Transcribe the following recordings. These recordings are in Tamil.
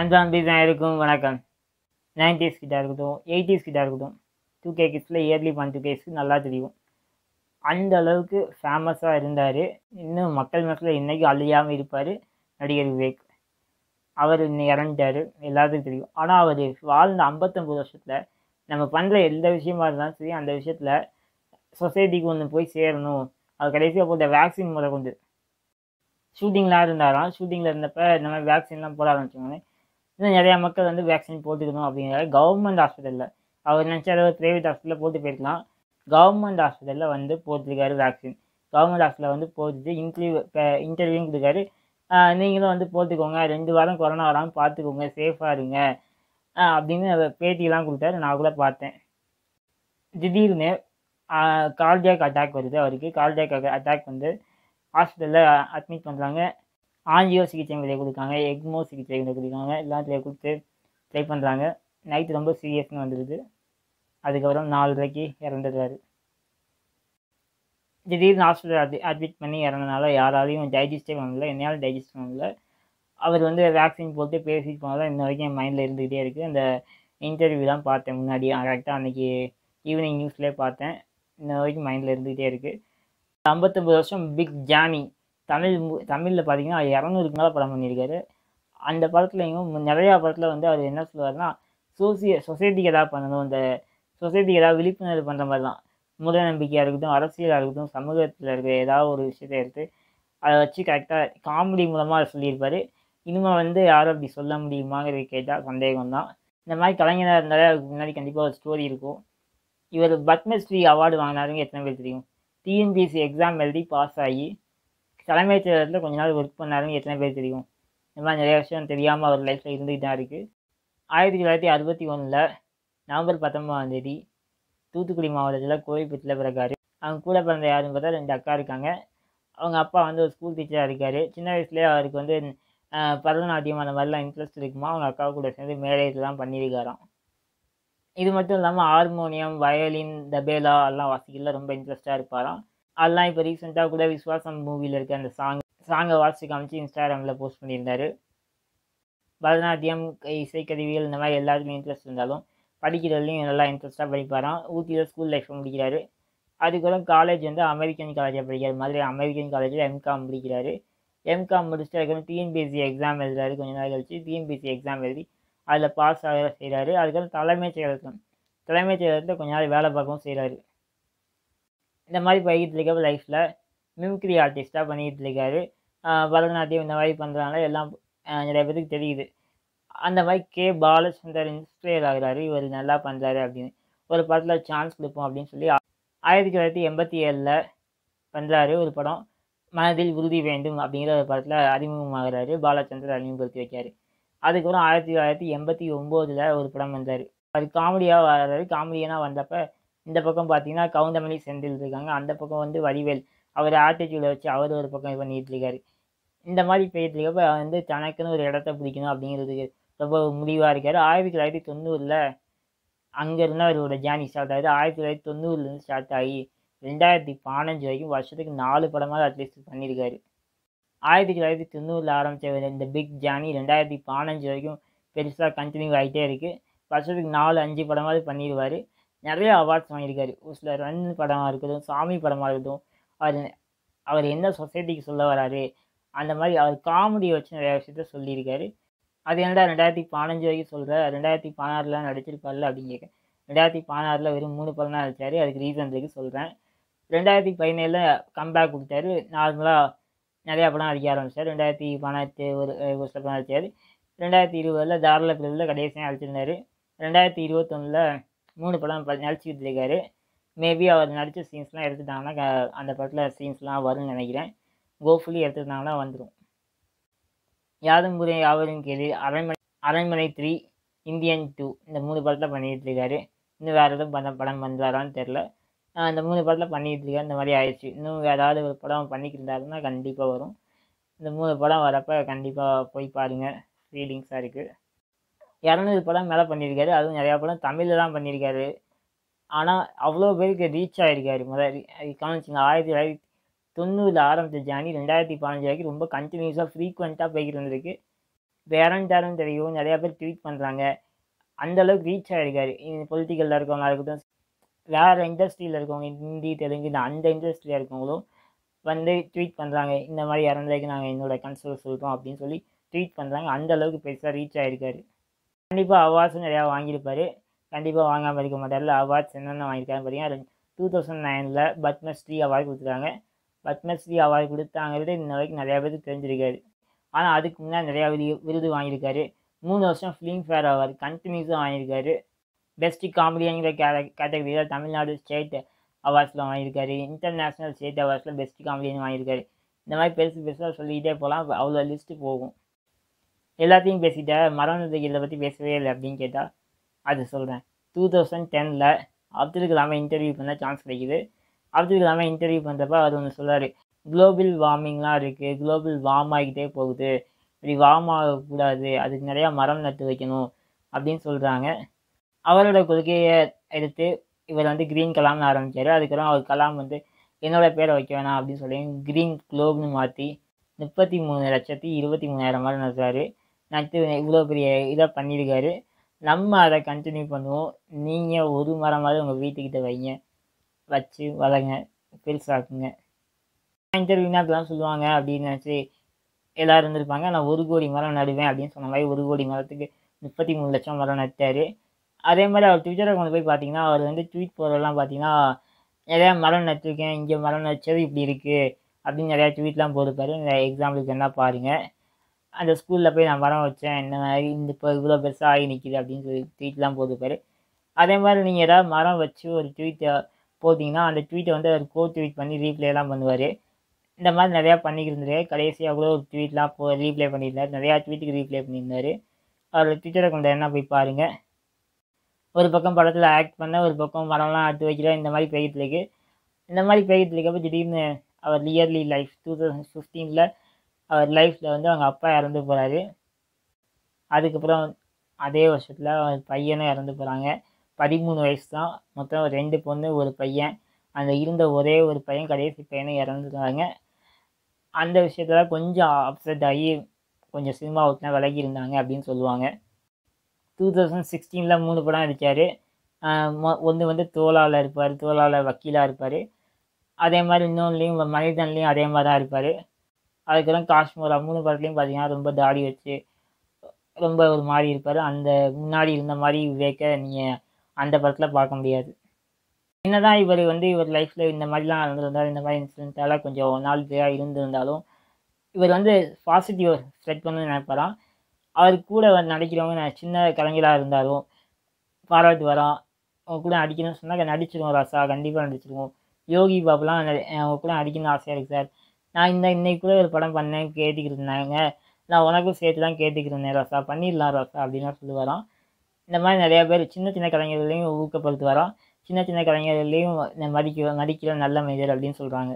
அன்பான் இருக்கும் வணக்கம் நைன்டிஸ் கிட்ட இருக்கட்டும் எயிட்டிஸ் கிட்ட இருக்கட்டும் டூ கே கிட்ஸில் இயர்லி ஒன் டூ கேஸ்க்கு நல்லா தெரியும் அந்த அளவுக்கு ஃபேமஸாக இருந்தார் இன்னும் மக்கள் மனசில் இன்றைக்கும் அழியாமல் இருப்பார் நடிகர் விவேக் அவர் இன்னும் இறந்துட்டார் எல்லாத்துக்கும் தெரியும் ஆனால் அவர் வாழ்ந்த ஐம்பத்தொம்பது வருஷத்தில் நம்ம பண்ணுற எந்த விஷயமா இருந்தாலும் சரி அந்த விஷயத்தில் சொசைட்டிக்கு ஒன்று போய் சேரணும் அது கடைசியாக போட்ட வேக்சின் முறை கொண்டு ஷூட்டிங்லாம் இருந்தாராம் ஷூட்டிங்கில் இருந்தப்போ இந்த மாதிரி வேக்சின்லாம் போட ஆரம்பிச்சோன்னே இன்னும் நிறையா மக்கள் வந்து வேக்சின் போட்டுக்கணும் அப்படிங்கிற கவர்மெண்ட் ஹாஸ்பிட்டலில் அவர் நினச்ச அளவு ப்ரைவேட் ஹாஸ்பிட்டலில் போட்டு போயிருக்கலாம் கவர்மெண்ட் ஹாஸ்பிட்டலில் வந்து போட்டிருக்காரு வேக்சின் கவர்மெண்ட் ஹாஸ்பிட்டலில் வந்து போட்டுட்டு இன்டர்வியூ இப்போ இன்டர்வியூவும் கொடுக்காரு ஆஹ் நீங்களும் வந்து போட்டுக்கோங்க ரெண்டு வாரம் கொரோனா வராமல் பார்த்துக்கோங்க சேஃபாக இருங்க ஆஹ் அப்படின்னு அவர் பேட்டியெல்லாம் கொடுத்தாரு நான் கூட பார்த்தேன் திடீர்னு கார்டியாக் அட்டாக் வருது அவருக்கு கார்டியாக் அட்டாக் வந்து ஹாஸ்பிட்டலில் அட்மிட் பண்ணுறாங்க ஆஞ்சியோ சிகிச்சை முறையை கொடுக்காங்க எக்மோ சிகிச்சை முறை கொடுக்காங்க எல்லாத்துலேயும் கொடுத்து ட்ரை பண்ணுறாங்க நைட்டு ரொம்ப சீரியஸ்னு வந்துடுது அதுக்கப்புறம் நாலரைக்கு இறந்துடுறாரு திடீர்னு ஹாஸ்பிட்டல் அட்மி அட்மிட் பண்ணி இறந்தனால யாராலையும் டைஜஸ்டே பண்ண முடியல என்னால் டைஜஸ்ட் பண்ண முடியல அவர் வந்து வேக்சின் போட்டு பேசிட்டு போனதான் இன்ன வரைக்கும் என் மைண்டில் இருந்துக்கிட்டே இருக்குது அந்த இன்டர்வியூ தான் பார்த்தேன் முன்னாடி கரெக்டாக அன்றைக்கி ஈவினிங் நியூஸ்லேயே பார்த்தேன் இன்ன வரைக்கும் மைண்டில் இருந்துக்கிட்டே இருக்குது ஐம்பத்தொம்பது வருஷம் பிக் ஜானி தமிழ் மு- தமிழில் பார்த்தீங்கன்னா இரநூறுக்கு மேலே படம் பண்ணியிருக்காரு அந்த படத்துலையும் நிறையா படத்தில் வந்து அவர் என்ன சொல்லுவார்னா சோசிய சொசைட்டிக்கு எதாவது பண்ணணும் இந்த சொசைட்டிக்கு ஏதாவது விழிப்புணர்வு பண்ணுற மாதிரி தான் மூட நம்பிக்கையாக இருக்கட்டும் அரசியலாக இருக்கட்டும் சமூகத்தில் இருக்க ஏதாவது ஒரு விஷயத்தை எடுத்து அதை வச்சு கரெக்டாக காமெடி மூலமாக அதை சொல்லியிருப்பார் இனிமேல் வந்து யாரும் அப்படி சொல்ல முடியுமாங்கிறது கேட்டால் சந்தேகம் தான் இந்த மாதிரி கலைஞராக இருந்தாலே அதுக்கு முன்னாடி கண்டிப்பாக ஒரு ஸ்டோரி இருக்கும் இவர் பத்மஸ்ரீ அவார்டு வாங்கினாருங்க எத்தனை பேர் தெரியும் டிஎன்பிஎஸ்சி எக்ஸாம் எழுதி பாஸ் ஆகி தலைமைச் செயலகத்தில் கொஞ்ச நாள் ஒர்க் பண்ணாருங்க எத்தனை பேர் தெரியும் இந்த மாதிரி நிறைய விஷயம் தெரியாமல் அவர் லைஃப்பில் இருந்துகிட்டு தான் இருக்குது ஆயிரத்தி தொள்ளாயிரத்தி அறுபத்தி ஒன்றில் நவம்பர் பத்தொன்பதாம் தேதி தூத்துக்குடி மாவட்டத்தில் கோவில்பட்டில் பிறக்காரு அவங்க கூட பிறந்த யாருன்னு பார்த்தா ரெண்டு அக்கா இருக்காங்க அவங்க அப்பா வந்து ஒரு ஸ்கூல் டீச்சராக இருக்கார் சின்ன வயசுலேயே அவருக்கு வந்து ஆஹ், பரதநாட்டியம் அந்த மாதிரிலாம் இன்ட்ரெஸ்ட் இருக்குமா அவங்க அக்கா கூட சேர்ந்து மேடையிலாம் பண்ணியிருக்காராம் இது மட்டும் இல்லாமல் ஹார்மோனியம் வயலின் தபேலா எல்லாம் வாசிக்கல ரொம்ப இன்ட்ரெஸ்ட்டாக இருப்பாராம் அதெல்லாம் இப்போ ரீசெண்டாக கூட விஸ்வாசம் மூவியில் இருக்க அந்த சாங் சாங்கை வாசிச்சு காமிச்சு இன்ஸ்டாகிராமில் போஸ்ட் பண்ணியிருந்தாரு பரதநாட்டியம் இசைக்கருவிகள் இந்த மாதிரி எல்லாத்துலேயும் இன்ட்ரெஸ்ட் இருந்தாலும் படிக்கிறதுலையும் நல்லா இன்ட்ரெஸ்ட்டாக படிப்பாராம் ஊட்டியில் ஸ்கூல் லைஃப்பை முடிக்கிறாரு அதுக்கப்புறம் காலேஜ் வந்து அமெரிக்கன் காலேஜில் படிக்கிறார் மாதிரி அமெரிக்கன் காலேஜில் எம்காம் முடிக்கிறாரு எம்காம் முடிச்சுட்டு அதுக்கப்புறம் டிஎன்பிஎஸ்சி எக்ஸாம் எழுதுறாரு கொஞ்ச நாள் கழிச்சு டிஎன்பிஎஸ்சி எக்ஸாம் எழுதி அதில் பாஸ் ஆக செய்கிறாரு அதுக்கப்புறம் தலைமைச் செயலகம் தலைமைச் செயலகத்தில் கொஞ்ச நாள் வேலை பார்க்கவும் செய்கிறாரு இந்த மாதிரி போய்கிட்டு இருக்க லைஃப்பில் மிமிக்ரி ஆர்டிஸ்ட்டாக பண்ணிகிட்டு இருக்காரு ஆஹ் பரதநாட்டியம் இந்த மாதிரி பண்ணுறதுனால எல்லாம் ஆஹ் நிறைய பேருக்கு தெரியுது அந்த மாதிரி கே பாலச்சந்தர் இன்ஸ்பயர் ஆகுறாரு இவர் நல்லா பண்ணுறாரு அப்படின்னு ஒரு படத்தில் சான்ஸ் கொடுப்போம் அப்படின்னு சொல்லி ஆயிரத்தி தொள்ளாயிரத்தி எண்பத்தி ஏழில் பண்ணுறாரு ஒரு படம் மனதில் உறுதி வேண்டும் அப்படிங்கிற ஒரு படத்தில் அறிமுகமாகிறாரு பாலச்சந்தர் அறிமுகப்படுத்தி வைக்காரு அதுக்கப்புறம் ஆயிரத்தி தொள்ளாயிரத்தி எண்பத்தி ஒம்போதில் ஒரு படம் வந்தார் அது காமெடியாக வர்றாரு காமெடியனாக வந்தப்போ இந்த பக்கம் பார்த்தீங்கன்னா கவுண்டமணி செந்தில் இருக்காங்க அந்த பக்கம் வந்து வடிவேல் அவர் ஆட்டிடியூடை வச்சு அவர் ஒரு பக்கம் இது பண்ணிட்டு இருக்காரு இந்த மாதிரி போயிட்டு இருக்கப்ப அவர் வந்து தனக்குன்னு ஒரு இடத்த பிடிக்கணும் அப்படிங்கிறதுக்கு ரொம்ப முடிவாக இருக்கார் ஆயிரத்தி தொள்ளாயிரத்தி தொண்ணூறில் அங்கேருந்து அவரோட ஜேர்னி ஸ்டார்ட் ஆகுது ஆயிரத்தி தொள்ளாயிரத்தி தொண்ணூறுலேருந்து ஸ்டார்ட் ஆகி ரெண்டாயிரத்தி பதினஞ்சு வரைக்கும் வருஷத்துக்கு நாலு படமாக அட்லீஸ்ட் பண்ணியிருக்காரு ஆயிரத்தி தொள்ளாயிரத்தி தொண்ணூறில் ஆரம்பித்த இந்த பிக் ஜேர்னி ரெண்டாயிரத்தி பதினஞ்சு வரைக்கும் பெருசாக கண்டினியூ ஆகிட்டே இருக்குது வருஷத்துக்கு நாலு அஞ்சு படமாவது பண்ணிடுவார் நிறைய அவார்ட்ஸ் வாங்கியிருக்காரு ஒரு சில ரன் படமாக இருக்கட்டும் சாமி படமாக இருக்கட்டும் அவர் அவர் என்ன சொசைட்டிக்கு சொல்ல வராரு அந்த மாதிரி அவர் காமெடி வச்சு நிறைய விஷயத்த சொல்லியிருக்காரு அது என்னடா ரெண்டாயிரத்தி பதினஞ்சு வரைக்கும் சொல்கிற ரெண்டாயிரத்தி பதினாறில் நடிச்சிருப்பார்ல அப்படின்னு கேட்க ரெண்டாயிரத்தி பதினாறில் வெறும் மூணு படம் தான் நடிச்சாரு அதுக்கு ரீசன் இருக்கு சொல்கிறேன் ரெண்டாயிரத்தி பதினேழில் கம்பேக் கொடுத்தாரு நார்மலாக நிறையா படம் நடிக்க ஆரம்பிச்சார் ரெண்டாயிரத்தி பதினெட்டு ஒரு ஒரு சில படம் நடிச்சார் ரெண்டாயிரத்தி இருபதில் தாராள பிரிவில் கடைசியாக நடிச்சிருந்தாரு ரெண்டாயிரத்தி இருபத்தொன்னில் மூணு படம் ப- நடிச்சுக்கிட்டு இருக்காரு மேபி அவர் நடித்த சீன்ஸ்லாம் எடுத்துட்டாங்கன்னா க- அந்த படத்தில் சீன்ஸ்லாம் வரும்னு நினைக்கிறேன் கோஃபுல்லி எடுத்துட்டாங்கன்னா வந்துடும் யாதும் முறை யாவரும் கேள்வி அரண்மனை அரண்மனை த்ரீ இந்தியன் டூ இந்த மூணு படத்தில் பண்ணிகிட்டு இருக்காரு இன்னும் வேறு எதுவும் பண்ண படம் பண்ணுறாரான்னு தெரில இந்த மூணு படத்தில் பண்ணிகிட்டு இருக்காரு இந்த மாதிரி ஆயிடுச்சு இன்னும் ஏதாவது ஒரு படம் பண்ணிக்கிட்டு இருந்தாருன்னா கண்டிப்பாக வரும் இந்த மூணு படம் வரப்போ கண்டிப்பாக போய் பாருங்கள் ஃபீலிங்ஸாக இருக்குது இரநூறு படம் மேலே பண்ணியிருக்காரு அதுவும் நிறையா படம் தமிழில் தான் பண்ணியிருக்காரு ஆனால் அவ்வளோ பேருக்கு ரீச் ஆகிருக்காரு முதல் கவனிச்சிங்க ஆயிரத்தி தொள்ளாயிரத்தி தொண்ணூறில் ஆரம்பித்த ஜானி ரெண்டாயிரத்தி பதினஞ்சு வரைக்கும் ரொம்ப கண்டினியூஸாக ஃப்ரீக்வெண்ட்டாக போய்கிட்டு இருந்திருக்கு வேறன்ட்டாரும் தெரியும் நிறையா பேர் ட்வீட் பண்ணுறாங்க அந்த அளவுக்கு ரீச் ஆகிருக்காரு பொலிட்டிக்கலில் இருக்கவங்களா இருக்கட்டும் வேறு இண்டஸ்ட்ரியில் இருக்கவங்க ஹிந்தி தெலுங்கு இந்த அந்த இண்டஸ்ட்ரியில் இருக்கவங்களும் வந்து ட்வீட் பண்ணுறாங்க இந்த மாதிரி இறந்ததுக்கு நாங்கள் என்னோட கன்சோல் சொல்கிறோம் அப்படின்னு சொல்லி ட்வீட் பண்ணுறாங்க அந்த அளவுக்கு பெருசாக ரீச் ஆகிருக்காரு கண்டிப்பாக அவார்ட்ஸும் நிறையா வாங்கியிருப்பாரு கண்டிப்பாக வாங்காமல் இருக்க மாட்டார்ல அவார்ட்ஸ் என்னென்ன வாங்கியிருக்காரு பார்த்தீங்கன்னா டூ தௌசண்ட் நைனில் பத்மஸ்ரீ அவார்டு கொடுத்துருக்காங்க பத்மஸ்ரீ அவார்டு கொடுத்தாங்கிறது இன்ன வரைக்கும் நிறையா பேருக்கு தெரிஞ்சிருக்காரு ஆனால் அதுக்கு முன்னாடி நிறையா விருது விருது வாங்கியிருக்காரு மூணு வருஷம் ஃபிலிம்ஃபேர் அவார்டு கண்டினியூஸாக வாங்கியிருக்காரு பெஸ்ட் காமெடிங்கிற கேர கேட்டகரியில் தமிழ்நாடு ஸ்டேட் அவார்ட்ஸில் வாங்கியிருக்காரு இன்டர்நேஷ்னல் ஸ்டேட் அவார்ட்ஸில் பெஸ்ட் காமெடியன் வாங்கியிருக்காரு இந்த மாதிரி பெருசு பெருசாக சொல்லிக்கிட்டே போகலாம் அவ்வளோ லிஸ்ட்டு போகும் எல்லாத்தையும் பேசிட்டேன் மரணத்துக்கு இதை பற்றி பேசவே இல்லை அப்படின்னு கேட்டால் அது சொல்கிறேன் டூ தௌசண்ட் டெனில் அப்துல் கலாமை இன்டர்வியூ பண்ண சான்ஸ் கிடைக்குது அப்துல் கலாமை இன்டர்வியூ பண்ணுறப்ப அவர் ஒன்று சொல்கிறார் குளோபல் வார்மிங்லாம் இருக்குது குளோபல் வார்ம் ஆகிக்கிட்டே போகுது இப்படி வார்ம் ஆகக்கூடாது அதுக்கு நிறையா மரம் நட்டு வைக்கணும் அப்படின்னு சொல்கிறாங்க அவரோட கொள்கையை எடுத்து இவர் வந்து க்ரீன் கலாம்னு ஆரம்பித்தார் அதுக்கப்புறம் அவர் கலாம் வந்து என்னோட பேரை வைக்க வேணாம் அப்படின்னு சொல்லி க்ரீன் குளோப்னு மாற்றி முப்பத்தி மூணு லட்சத்தி இருபத்தி மூணாயிரம் மரம் நட்டுறாரு நட்டு இவ்வளோ பெரிய இதை பண்ணியிருக்காரு நம்ம அதை கண்டினியூ பண்ணுவோம் நீங்கள் ஒரு மரமாவது உங்கள் வீட்டுக்கிட்ட வைங்க வச்சு வளங்க பெருசாக்குங்க இன்டர்வியூனா இப்படிலாம் சொல்லுவாங்க அப்படின்னு நினச்சி எல்லோரும் இருந்திருப்பாங்க நான் ஒரு கோடி மரம் நடுவேன் அப்படின்னு சொன்ன மாதிரி ஒரு கோடி மரத்துக்கு முப்பத்தி மூணு லட்சம் மரம் நட்டார் அதே மாதிரி அவர் ட்விட்டரை கொண்டு போய் பார்த்தீங்கன்னா அவர் வந்து ட்வீட் போடுறதெல்லாம் பார்த்தீங்கன்னா நிறையா மரம் நட்டிருக்கேன் இங்கே மரம் நச்சது இப்படி இருக்குது அப்படின்னு நிறையா ட்வீட்லாம் போட்டுப்பாரு இந்த எக்ஸாம்பிளுக்கு என்ன பாருங்கள் அந்த ஸ்கூலில் போய் நான் மரம் வச்சேன் இந்த மாதிரி இந்த இப்போ இவ்வளோ பெருசாக ஆகி நிற்கிது அப்படின்னு சொல்லி ட்வீட்லாம் போட்டுப்பாரு அதே மாதிரி நீங்கள் ஏதாவது மரம் வச்சு ஒரு ட்வீட்டை போட்டிங்கன்னா அந்த ட்வீட்டை வந்து அவர் கோ ட்வீட் பண்ணி ரீப்ளேலாம் பண்ணுவார் இந்த மாதிரி நிறையா பண்ணிக்கிருந்தாரு கடைசியாக கூட ஒரு ட்வீட்லாம் போ ரீப்ளே பண்ணியிருந்தார் நிறையா ட்வீட்டுக்கு ரீப்ளே பண்ணியிருந்தார் அவர் ட்விட்டரை கொண்டு என்ன போய் பாருங்கள் ஒரு பக்கம் படத்தில் ஆக்ட் பண்ண ஒரு பக்கம் மரம்லாம் நட்டு வைக்கிற இந்த மாதிரி போய்கிட்டு இருக்கு இந்த மாதிரி போய்கிட்டு இருக்கப்போ திடீர்னு அவர் இயர்லி லைஃப் டூ தௌசண்ட் ஃபிஃப்டீனில் அவர் லைஃப்பில் வந்து அவங்க அப்பா இறந்து போகிறாரு அதுக்கப்புறம் அதே வருஷத்தில் அவர் பையனும் இறந்து போகிறாங்க பதிமூணு வயசு தான் மொத்தம் ரெண்டு பொண்ணு ஒரு பையன் அந்த இருந்த ஒரே ஒரு பையன் கடைசி பையனும் இறந்துட்டாங்க அந்த விஷயத்தில் கொஞ்சம் அப்செட் ஆகி கொஞ்சம் சினிமா விட்டுலாம் விலகி இருந்தாங்க அப்படின்னு சொல்லுவாங்க டூ தௌசண்ட் சிக்ஸ்டீனில் மூணு படம் நடித்தார் ஒன்று வந்து தோலாவில் இருப்பார் தோலாவில் வக்கீலாக இருப்பார் அதே மாதிரி இன்னொன்றுலேயும் மனிதன்லேயும் அதே மாதிரி தான் இருப்பார் அதுக்கப்புறம் காஷ்மீரா மூணு படத்துலையும் பார்த்தீங்கன்னா ரொம்ப தாடி வச்சு ரொம்ப ஒரு மாதிரி இருப்பார் அந்த முன்னாடி இருந்த மாதிரி விவேக்க நீங்கள் அந்த படத்தில் பார்க்க முடியாது என்னதான் இவர் வந்து இவர் லைஃப்பில் இந்த மாதிரிலாம் நடந்திருந்தால் இந்த மாதிரி இன்சிடென்ட்டால் கொஞ்சம் நாள் பேராக இருந்திருந்தாலும் இவர் வந்து பாசிட்டிவ் ஸ்ப்ரெட் பண்ணணும்னு நினைப்பாராம் அவர் கூட வந்து நடிக்கிறவங்க நான் சின்ன கலைஞராக இருந்தாலும் பாராட்டு வரோம் அவங்க கூட நடிக்கணும்னு சொன்னால் நடிச்சிருவோம் ராசா கண்டிப்பாக நடிச்சிருவோம் யோகி பாபுலாம் நடி- அவங்க கூட நடிக்கணும்னு ஆசையாக இருக்குது சார் நான் இந்த இன்னைக்கு கூட ஒரு படம் பண்ணேன் கேட்டுக்கிட்டு இருந்தாங்க நான் உனக்கும் சேர்த்து தான் கேட்டுக்கிட்டு ராசா பண்ணிடலாம் ராசா அப்படின்லாம் சொல்லுவாராம் இந்த மாதிரி நிறையா பேர் சின்ன சின்ன கலைஞர்களையும் ஊக்கப்படுத்துவாராம் சின்ன சின்ன கலைஞர்களையும் ந- மதிக்க நடிக்கிற நல்ல மனிதர் அப்படின்னு சொல்கிறாங்க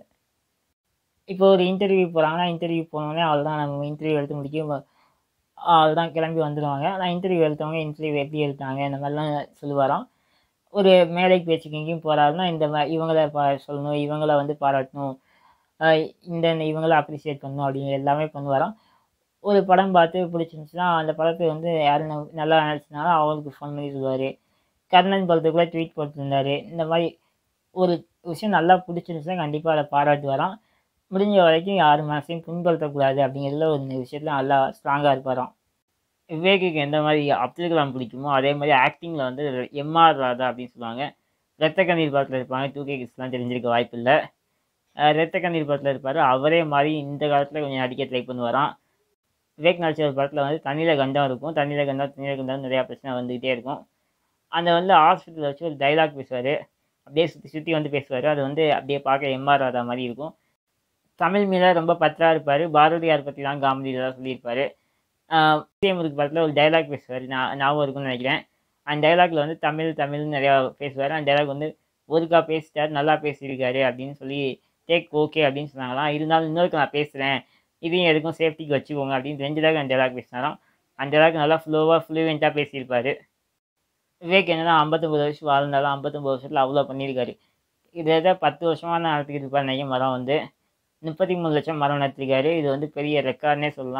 இப்போ ஒரு இன்டர்வியூ போகிறாங்கன்னா இன்டர்வியூ போனோடனே அவள் தான் நம்ம இன்டர்வியூ எடுத்து முடிக்க அவள் தான் கிளம்பி வந்துடுவாங்க நான் இன்டர்வியூ எடுத்தவங்க இன்டர்வியூ எப்படி எடுத்தாங்க இந்த மாதிரிலாம் சொல்லுவாராம் ஒரு மேடைக்கு பேச்சுக்கு எங்கேயும் போகிறாருன்னா இந்த மா இவங்கள பா சொல்லணும் இவங்கள வந்து பாராட்டணும் ஆஹ் இந்த இவங்கள அப்ரிஷியேட் பண்ணணும் அப்படின்னு எல்லாமே பண்ணுவாராம் ஒரு படம் பார்த்து பிடிச்சிருந்துச்சுன்னா அந்த படத்தை வந்து யாரும் ந- நல்லா நினச்சினாலும் அவங்களுக்கு ஃபோன் பண்ணி சொல்லுவார் கர்ணன் படத்துக்கு கூட ட்வீட் போட்டிருந்தாரு இந்த மாதிரி ஒரு விஷயம் நல்லா பிடிச்சிருந்துச்சுன்னா கண்டிப்பாக அதை பாராட்டுவாராம் முடிஞ்ச வரைக்கும் யார் மனசையும் புண்படுத்தக்கூடாது அப்படிங்கிறதுல ஒரு விஷயத்தில் நல்லா ஸ்ட்ராங்காக இருப்பாராம் விவேக்குக்கு எந்த மாதிரி அப்துல் கலாம் பிடிக்குமோ அதே மாதிரி ஆக்டிங்கில் வந்து எம்ஆர் ராதா அப்படின்னு சொல்லுவாங்க ரத்த கண்ணீர் படத்தில் இருப்பாங்க டூ கே கிட்ஸ்லாம் தெரிஞ்சிருக்க வாய்ப்பு இல்லை ரத்த கண்ணீர் படத்தில் இருப்பார் அவரே மாதிரி இந்த காலத்தில் கொஞ்சம் நடிக்க ட்ரை பண்ணுவாராம் விவேக் நடிச்ச ஒரு படத்தில் வந்து தண்ணியில் கண்டம் இருக்கும் தண்ணியில் கண்டம் தண்ணியில் கண்டம் நிறையா பிரச்சனை வந்துக்கிட்டே இருக்கும் அந்த வந்து ஹாஸ்பிட்டலில் வச்சு ஒரு டைலாக் பேசுவார் அப்படியே சுற்றி சுற்றி வந்து பேசுவார் அது வந்து அப்படியே பார்க்க எம்ஆர் ராதா மாதிரி இருக்கும் தமிழ் மீது ரொம்ப பற்றா இருப்பார் பாரதியார் பற்றி தான் காமெடியில் சொல்லியிருப்பார் விஜயமுருக்கு படத்தில் ஒரு டைலாக் பேசுவார் நான் ஞாபகம் இருக்கும்னு நினைக்கிறேன் அந்த டைலாக்ல வந்து தமிழ் தமிழ்னு நிறையா பேசுவார் அந்த டைலாக் வந்து ஒருக்கா பேசிட்டார் நல்லா பேசியிருக்காரு அப்படின்னு சொல்லி டேக் ஓகே அப்படின்னு சொன்னாங்களாம் இருந்தாலும் இன்னொருக்கு நான் பேசுகிறேன் இதையும் எதுக்கும் சேஃப்டிக்கு வச்சுக்கோங்க அப்படின்னு ரெண்டு தடவை அந்த டைலாக் பேசினாராம் அந்த டைலாக் நல்லா ஃப்ளோவாக ஃப்ளூவெண்ட்டாக பேசியிருப்பார் விவேக் என்னன்னா ஐம்பத்தொம்பது வருஷம் வாழ்ந்தாலும் ஐம்பத்தொம்பது வருஷத்தில் அவ்வளோ பண்ணியிருக்காரு இதை இதை பத்து வருஷமாக நான் நடத்திக்கிட்டு இருப்பார் நெய்ய மரம் வந்து முப்பத்தி மூணு லட்சம் மரம் நட்டிருக்காரு இது வந்து பெரிய ரெக்கார்ட்னே சொல்லலாம்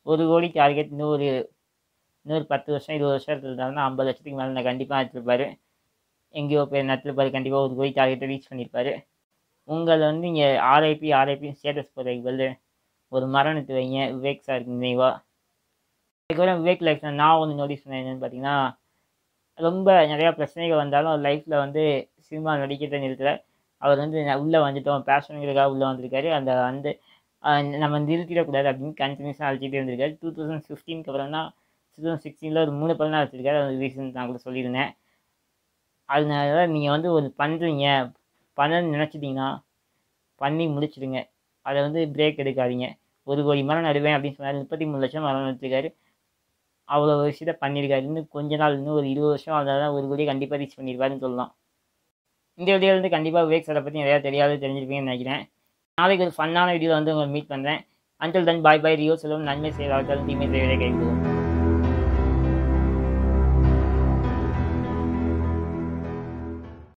ஒரு கோடி டார்கெட் இன்னொரு இன்னொரு பத்து வருஷம் இருபது வருஷம் இருந்தாலும் ஐம்பது லட்சத்துக்கு மேலே நான் கண்டிப்பாக எடுத்துருப்பாரு எங்கேயோ போய் நடத்திருப்பாரு கண்டிப்பாக ஒரு கோடி டார்கெட்டை ரீச் பண்ணியிருப்பாரு உங்களை வந்து இங்கே ஆர்ஐபி ஆர்ஐபி ஸ்டேட்டஸ் போடுறதுக்கு பதில் ஒரு மரணத்து வைங்க விவேக் சாருக்கு நினைவா அதுக்கப்புறம் விவேக் லைஃப் நான் ஒன்று நோட்டீஸ் பண்ணேன் என்னென்னு பார்த்தீங்கன்னா ரொம்ப நிறையா பிரச்சனைகள் வந்தாலும் அவர் லைஃப்பில் வந்து சினிமா நடிக்கிறத நிறுத்தல அவர் வந்து உள்ளே வந்துட்டோம் பேஷனுங்கிறதுக்காக உள்ளே வந்திருக்காரு அந்த வந்து ஆஹ் நம்ம நிறுத்திடக்கூடாது அப்படின்னு கண்டினியூஸாக அழைச்சிட்டே இருந்திருக்காரு டூ தௌசண்ட் ஃபிஃப்டீனுக்கு அப்புறம் தான் டூ தௌசண்ட் சிக்ஸ்டீனில் ஒரு மூணு படம் தான் வச்சிருக்காரு அது ரீசன் நான் கூட சொல்லியிருந்தேன் அதனால நீங்கள் வந்து ஒரு பண்ணுறீங்க பண்ணணும்னு நினச்சிட்டிங்கன்னா பண்ணி முடிச்சிடுங்க அதை வந்து பிரேக் எடுக்காதீங்க ஒரு கோடி மரம் நடுவேன் அப்படின்னு சொன்னார் முப்பத்தி மூணு லட்சம் மரம் நட்டுருக்காரு அவ்வளோ விஷயத்த பண்ணியிருக்காரு இன்னும் கொஞ்ச நாள் இன்னும் ஒரு இருபது வருஷம் அதனால ஒரு கோடி கண்டிப்பாக ரீச் பண்ணியிருப்பாருன்னு சொல்லலாம் இந்த வீடியோவில் வந்து கண்டிப்பாக விவேக் சாரை பற்றி நிறையா தெரியாது தெரிஞ்சிருப்பீங்கன்னு நினைக்கிறேன் நாளைக்கு ஒரு ஃபன்னான வீடியோவில் வந்து உங்களை மீட் பண்ணுறேன் அன்டில் தன் பாய் பாய் ரியோ செல்வம் நன்மை செய்வார்கள் தீமை செய்வதை கைவிடுவோம்